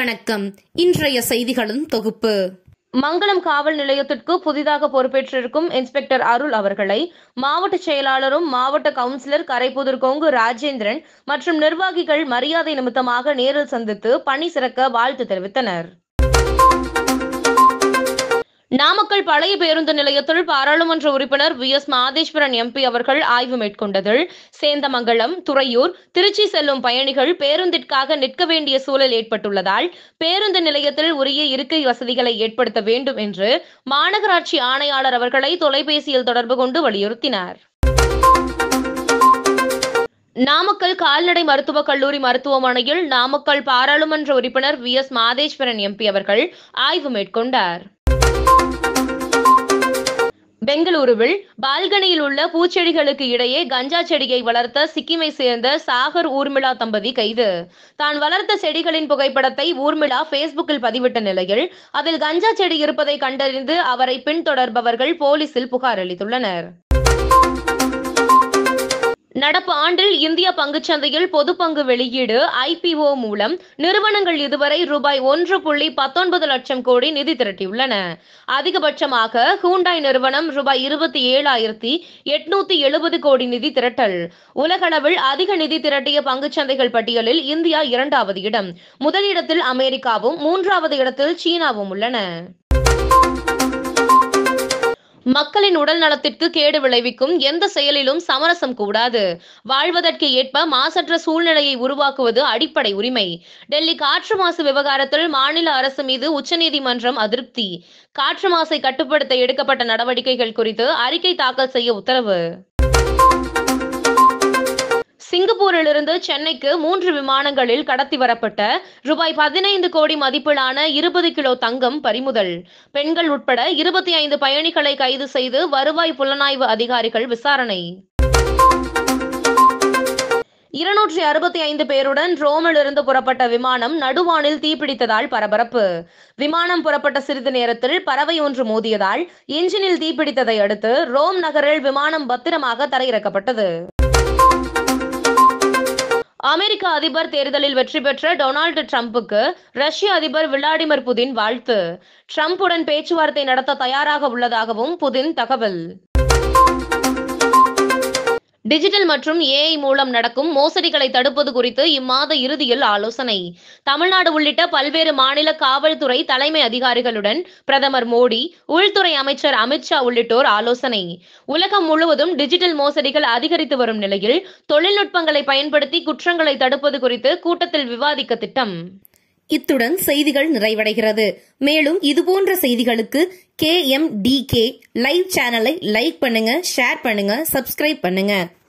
வணக்கம் இன்றைய செய்திகளின் தொகுப்பு மங்களம் காவல் நிலையத்திற்கு புதிதாக பொறுப்பேற்றிருக்கும் இன்ஸ்பெக்டர் அருள் அவர்களை மாவட்ட செயலாளரும் மாவட்ட கவுன்சிலர் கரைப்புதூர் கொங்கு ராஜேந்திரன் மற்றும் நிர்வாகிகள் மரியாதை நிமித்தமாக நேரில் சந்தித்து பணி சிறக்க வாழ்த்து தெரிவித்தனர் நாமக்கல் பழைய பேருந்து நிலையத்தில் பாராளுமன்ற உறுப்பினர் வி எஸ் மாதேஸ்வரன் எம்பி அவர்கள் ஆய்வு மேற்கொண்டதில் சேந்தமங்கலம் துறையூர் திருச்சி செல்லும் பயணிகள் பேருந்திற்காக நிற்க வேண்டிய சூழல் ஏற்பட்டுள்ளதால் பேருந்து நிலையத்தில் உரிய இருக்கை வசதிகளை ஏற்படுத்த வேண்டும் என்று மாநகராட்சி ஆணையாளர் அவர்களை தொலைபேசியில் தொடர்பு கொண்டு வலியுறுத்தினார் நாமக்கல் கால்நடை மருத்துவக் கல்லூரி மருத்துவமனையில் நாமக்கல் பாராளுமன்ற உறுப்பினர் வி எஸ் மாதேஸ்வரன் எம்பி அவர்கள் ஆய்வு மேற்கொண்டார் பெங்களூருவில் பால்கனியில் உள்ள பூச்செடிகளுக்கு இடையே கஞ்சா செடியை வளர்த்த சிக்கிமை சேர்ந்த சாகர் ஊர்மிளா தம்பதி கைது தான் வளர்த்த செடிகளின் புகைப்படத்தை ஊர்மிளா ஃபேஸ்புக்கில் பதிவிட்ட நிலையில் அதில் கஞ்சா செடி இருப்பதை கண்டறிந்து அவரை பின்தொடர்பவர்கள் போலீசில் புகார் அளித்துள்ளனர் நடப்பு ஆண்டில் இந்திய பங்குச்சந்தையில் பொது பங்கு வெளியீடு ஐபிஓ மூலம் நிறுவனங்கள் இதுவரை ரூபாய் ஒன்று புள்ளி பத்தொன்பது லட்சம் கோடி நிதி திரட்டியுள்ளன அதிகபட்சமாக ஹூண்டாய் நிறுவனம் ரூபாய் இருபத்தி ஏழாயிரத்தி எட்நூத்தி எழுபது கோடி நிதி திரட்டல் உலகளவில் அதிக நிதி திரட்டிய பங்குச்சந்தைகள் பட்டியலில் இந்தியா இரண்டாவது இடம் முதலிடத்தில் அமெரிக்காவும் மூன்றாவது இடத்தில் சீனாவும் உள்ளன மக்களின் உடல் நலத்திற்கு கேடு விளைவிக்கும் எந்த செயலிலும் சமரசம் கூடாது வாழ்வதற்கு ஏற்ப மாசற்ற சூழ்நிலையை உருவாக்குவது அடிப்படை உரிமை டெல்லி காற்று மாசு விவகாரத்தில் மாநில அரசு மீது உச்சநீதிமன்றம் அதிருப்தி காற்று மாசை கட்டுப்படுத்த எடுக்கப்பட்ட நடவடிக்கைகள் குறித்து அறிக்கை தாக்கல் செய்ய உத்தரவு சிங்கப்பூரிலிருந்து சென்னைக்கு மூன்று விமானங்களில் கடத்தி வரப்பட்ட ரூபாய் பதினைந்து கோடி மதிப்பிலான இருபது கிலோ தங்கம் பறிமுதல் பெண்கள் உட்பட இருபத்தி ஐந்து பயணிகளை கைது செய்து வருவாய் புலனாய்வு அதிகாரிகள் விசாரணை இருநூற்றி அறுபத்தி ஐந்து பேருடன் ரோமிலிருந்து புறப்பட்ட விமானம் நடுவானில் தீப்பிடித்ததால் பரபரப்பு விமானம் புறப்பட்ட சிறிது நேரத்தில் பறவை ஒன்று மோதியதால் இன்ஜினில் தீப்பிடித்ததை அடுத்து ரோம் நகரில் விமானம் பத்திரமாக தரையிறக்கப்பட்டது அமெரிக்க அதிபர் தேர்தலில் வெற்றி பெற்ற டொனால்டு டிரம்புக்கு ரஷ்ய அதிபர் விளாடிமிர் புதின் வாழ்த்து டிரம்புடன் பேச்சுவார்த்தை நடத்த தயாராக உள்ளதாகவும் புதின் தகவல் டிஜிட்டல் மற்றும் ஏஐ மூலம் நடக்கும் மோசடிகளை தடுப்பது குறித்து இம்மாத இறுதியில் ஆலோசனை தமிழ்நாடு உள்ளிட்ட பல்வேறு மாநில காவல்துறை தலைமை அதிகாரிகளுடன் பிரதமர் மோடி உள்துறை அமைச்சர் அமித்ஷா உள்ளிட்டோர் ஆலோசனை உலகம் முழுவதும் டிஜிட்டல் மோசடிகள் அதிகரித்து வரும் நிலையில் தொழில்நுட்பங்களை பயன்படுத்தி குற்றங்களை தடுப்பது குறித்து கூட்டத்தில் விவாதிக்க திட்டம் இத்துடன் செய்திகள் நிறைவடைகிறது மேலும் இதுபோன்ற செய்திகளுக்கு K M T K live சேனலை லைக் பண்ணுங்க ஷேர் பண்ணுங்க சப்ஸ்கிரைப் பண்ணுங்க